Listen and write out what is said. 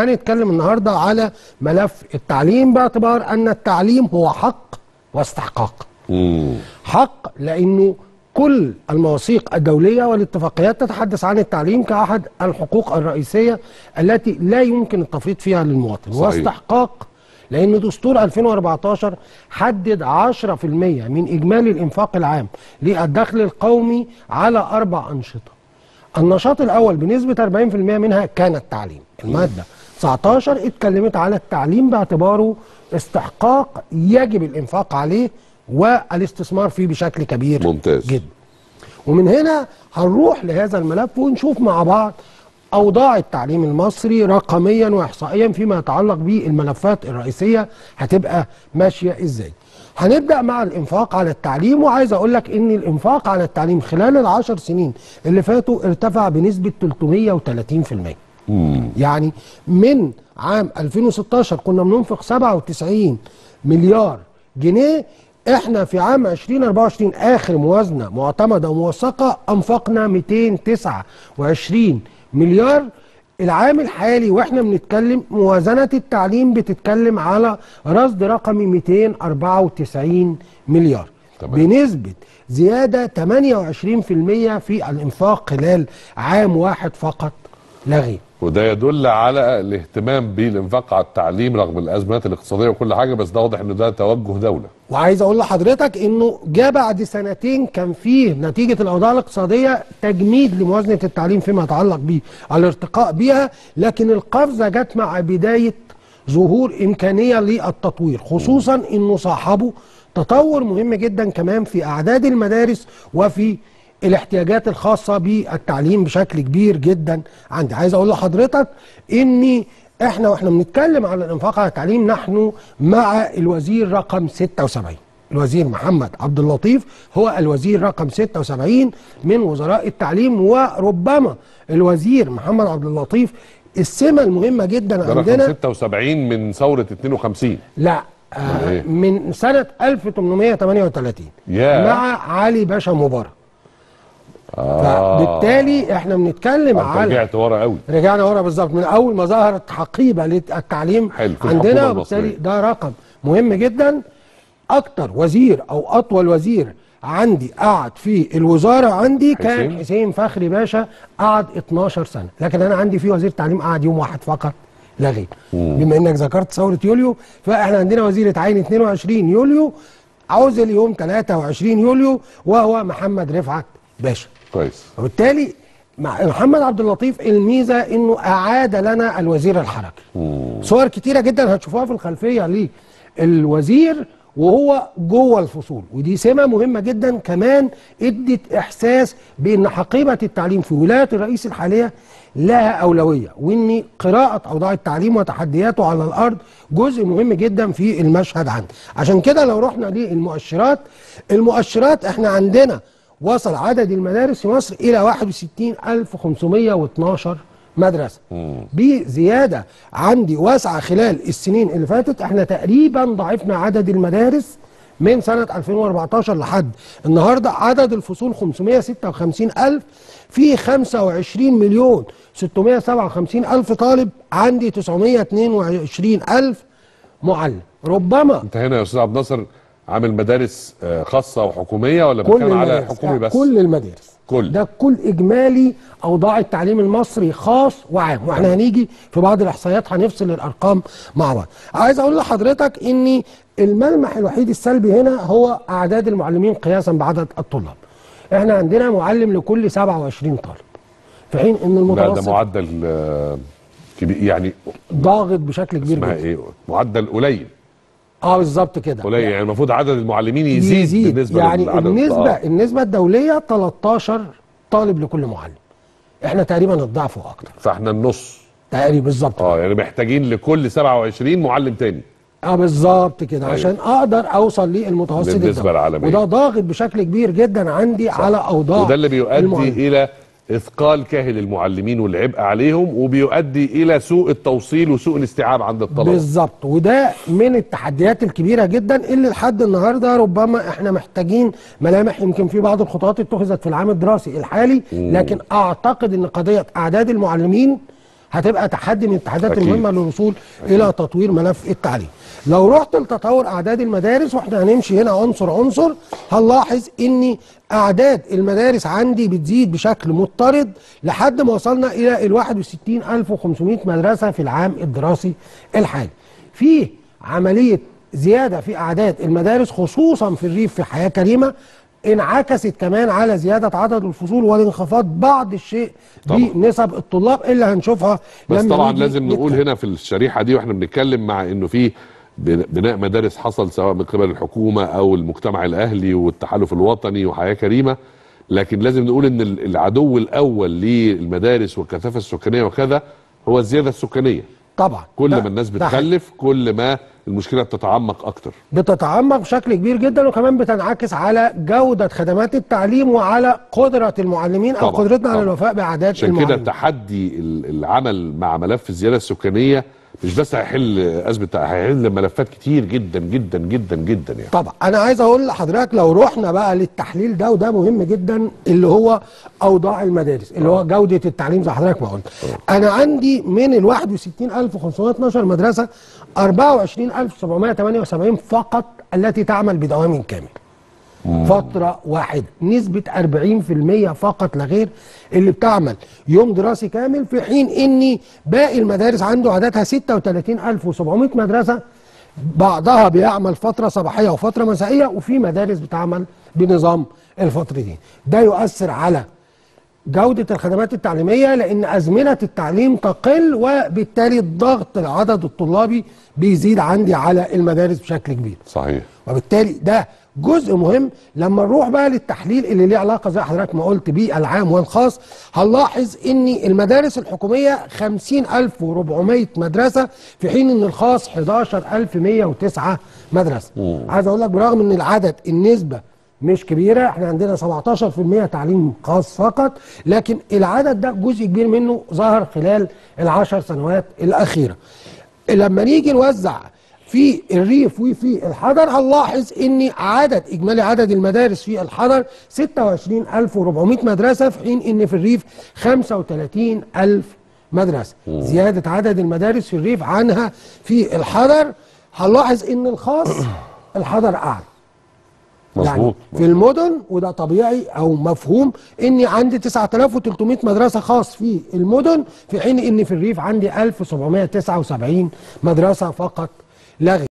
هنتكلم النهارده على ملف التعليم باعتبار ان التعليم هو حق واستحقاق مم. حق لانه كل المواثيق الدوليه والاتفاقيات تتحدث عن التعليم كاحد الحقوق الرئيسيه التي لا يمكن التفريط فيها للمواطن صحيح. واستحقاق لان دستور 2014 حدد 10% من اجمالي الانفاق العام للدخل القومي على اربع انشطه النشاط الاول بنسبه 40% منها كان التعليم الماده 19 اتكلمت على التعليم باعتباره استحقاق يجب الانفاق عليه والاستثمار فيه بشكل كبير ممتاز. جدا ومن هنا هنروح لهذا الملف ونشوف مع بعض اوضاع التعليم المصري رقميا واحصائيا فيما يتعلق بالملفات الرئيسيه هتبقى ماشيه ازاي هنبدا مع الانفاق على التعليم وعايز اقول لك ان الانفاق على التعليم خلال العشر سنين اللي فاتوا ارتفع بنسبه 330% مم. يعني من عام 2016 كنا بننفق 97 مليار جنيه احنا في عام 2024 اخر موازنه معتمده وموثقه انفقنا 229 مليار العام الحالي واحنا بنتكلم موازنه التعليم بتتكلم على رصد رقمي 294 مليار تمام. بنسبه زياده 28% في الانفاق خلال عام واحد فقط لا غير وده يدل على الاهتمام بالانفاق على التعليم رغم الازمات الاقتصاديه وكل حاجه بس ده واضح انه ده توجه دوله وعايز اقول لحضرتك انه جاء بعد سنتين كان فيه نتيجه الاوضاع الاقتصاديه تجميد لموازنه التعليم فيما يتعلق بالارتقاء بها لكن القفزه جت مع بدايه ظهور امكانيه للتطوير خصوصا انه صاحبه تطور مهم جدا كمان في اعداد المدارس وفي الاحتياجات الخاصه بالتعليم بشكل كبير جدا عندي عايز اقول لحضرتك اني احنا واحنا بنتكلم على الانفاق على التعليم نحن مع الوزير رقم 76 الوزير محمد عبد اللطيف هو الوزير رقم 76 من وزراء التعليم وربما الوزير محمد عبد اللطيف السمة المهمة جدا ده رقم عندنا 76 من ثوره 52 لا أمال إيه؟ آه من سنة 1838 ياه. مع علي باشا مبارك آه. فبالتالي احنا بنتكلم انت على رجعت ورا قوي رجعنا ورا بالظبط من اول ما ظهرت حقيبه للتعليم حلو، في الحكومة عندنا المصرية. وبالتالي ده رقم مهم جدا اكتر وزير او اطول وزير عندي قعد في الوزاره عندي كان حسين؟ حسين فخري باشا قعد 12 سنه لكن انا عندي في وزير تعليم قعد يوم واحد فقط لا غير بما انك ذكرت ثوره يوليو فاحنا عندنا وزير اتعين 22 يوليو عزل يوم 23 يوليو وهو محمد رفعت باشا كويس وبالتالي مع محمد عبد اللطيف الميزه انه اعاد لنا الوزير الحركي صور كتيره جدا هتشوفوها في الخلفيه للوزير وهو جوه الفصول ودي سمه مهمه جدا كمان ادت احساس بان حقيبه التعليم في ولايه الرئيس الحاليه لها اولويه وان قراءه اوضاع التعليم وتحدياته على الارض جزء مهم جدا في المشهد عندي عشان كده لو رحنا للمؤشرات المؤشرات احنا عندنا وصل عدد المدارس في مصر إلى 61512 مدرسة بزيادة عندي واسعة خلال السنين اللي فاتت احنا تقريبا ضعفنا عدد المدارس من سنة 2014 لحد النهاردة عدد الفصول 556 ألف في 25 مليون 657 ألف طالب عندي 922 ألف معلم ربما انت هنا يا استاذ عبد الناصر عامل مدارس آه، خاصه وحكوميه ولا كل بتتكلم على المدارس حكومي لا، بس كل المدارس كل. ده كل اجمالي اوضاع التعليم المصري خاص وعام واحنا هنيجي في بعض الاحصائيات هنفصل الارقام مع بعض عايز اقول لحضرتك ان الملمح الوحيد السلبي هنا هو اعداد المعلمين قياسا بعدد الطلاب احنا عندنا معلم لكل 27 طالب في حين ان لا ده المتوسط معدل آه، كبير يعني ضاغط بشكل كبير اسمها جدا ايه معدل قليل اه بالظبط كده قليل يعني المفروض عدد المعلمين يزيد, يزيد بالنسبه يعني للعدد النسبة آه. النسبة الدولية 13 طالب لكل معلم احنا تقريبا الضعف واكتر فاحنا النص تقريبا بالظبط اه يعني محتاجين لكل 27 معلم تاني اه بالظبط كده أيوة. عشان اقدر اوصل للمتوسط بالنسبة الدولي. العالمية. وده ضاغط بشكل كبير جدا عندي صح. على اوضاع وده اللي بيؤدي المعلم. الى اثقال كاهل المعلمين والعبء عليهم وبيؤدي الى سوء التوصيل وسوء الاستيعاب عند الطلبه بالظبط وده من التحديات الكبيره جدا اللي لحد النهارده ربما احنا محتاجين ملامح يمكن في بعض الخطوات اتخذت في العام الدراسي الحالي لكن اعتقد ان قضيه اعداد المعلمين هتبقى تحدي من التحديات أكيد. المهمه للوصول الى تطوير ملف التعليم لو رحت لتطور اعداد المدارس واحنا هنمشي هنا عنصر عنصر هنلاحظ ان اعداد المدارس عندي بتزيد بشكل مضطرد لحد ما وصلنا الى ال 61500 مدرسه في العام الدراسي الحالي في عمليه زياده في اعداد المدارس خصوصا في الريف في حياه كريمه انعكست كمان على زياده عدد الفصول والانخفاض بعض الشيء طبعا. بنسب الطلاب اللي هنشوفها بس لما طبعا نيجي لازم نقول نتكلم. هنا في الشريحه دي واحنا بنتكلم مع انه في بن- بناء مدارس حصل سواء من قبل الحكومه او المجتمع الاهلي والتحالف الوطني وحياه كريمه لكن لازم نقول ان ال- العدو الاول للمدارس والكثافه السكانيه وكذا هو الزياده السكانيه طبعا كل ده- ما الناس ده حقيقي. بتخلف كل ما المشكله بتتعمق اكتر بتتعمق بشكل كبير جدا وكمان بتنعكس على جودة خدمات التعليم وعلى قدرة المعلمين أو طبعاً، قدرتنا على طبعاً. الوفاء بأعداد عشان كده المعلمين تحدي ال- العمل مع ملف الزياده السكانيه مش بس هيحل ازمه هيحل ملفات كتير جدا جدا جدا جدا يعني طبعا انا عايز اقول لحضرتك لو رحنا بقى للتحليل ده وده مهم جدا اللي هو اوضاع المدارس اللي هو جوده التعليم زي حضرتك ما قلت انا عندي من ال 61512 مدرسه 24778 فقط التي تعمل بدوام كامل فترة واحدة نسبة 40% فقط لا غير اللي بتعمل يوم دراسي كامل في حين ان باقي المدارس عنده عددها 36700 مدرسة بعضها بيعمل فترة صباحية وفترة مسائية وفي مدارس بتعمل بنظام الفترتين ده يؤثر على جودة الخدمات التعليمية لأن أزمنة التعليم تقل وبالتالي الضغط العدد الطلابي بيزيد عندي على المدارس بشكل كبير صحيح وبالتالي ده جزء مهم لما نروح بقى للتحليل اللي ليه علاقه زي حضرتك ما قلت بالعام والخاص هنلاحظ ان المدارس الحكوميه 50400 مدرسه في حين ان الخاص 11109 مدرسه عايز اقول لك برغم ان العدد النسبه مش كبيره احنا عندنا 17% تعليم خاص فقط لكن العدد ده جزء كبير منه ظهر خلال العشر سنوات الاخيره لما نيجي نوزع في الريف وفي الحضر هنلاحظ ان عدد اجمالي عدد المدارس في الحضر 26400 مدرسه في حين ان في الريف 35000 مدرسه زياده عدد المدارس في الريف عنها في الحضر هنلاحظ ان الخاص الحضر اعلى مظبوط في المدن وده طبيعي او مفهوم اني عندي 9300 مدرسه خاص في المدن في حين ان في الريف عندي 1779 مدرسه فقط لا غير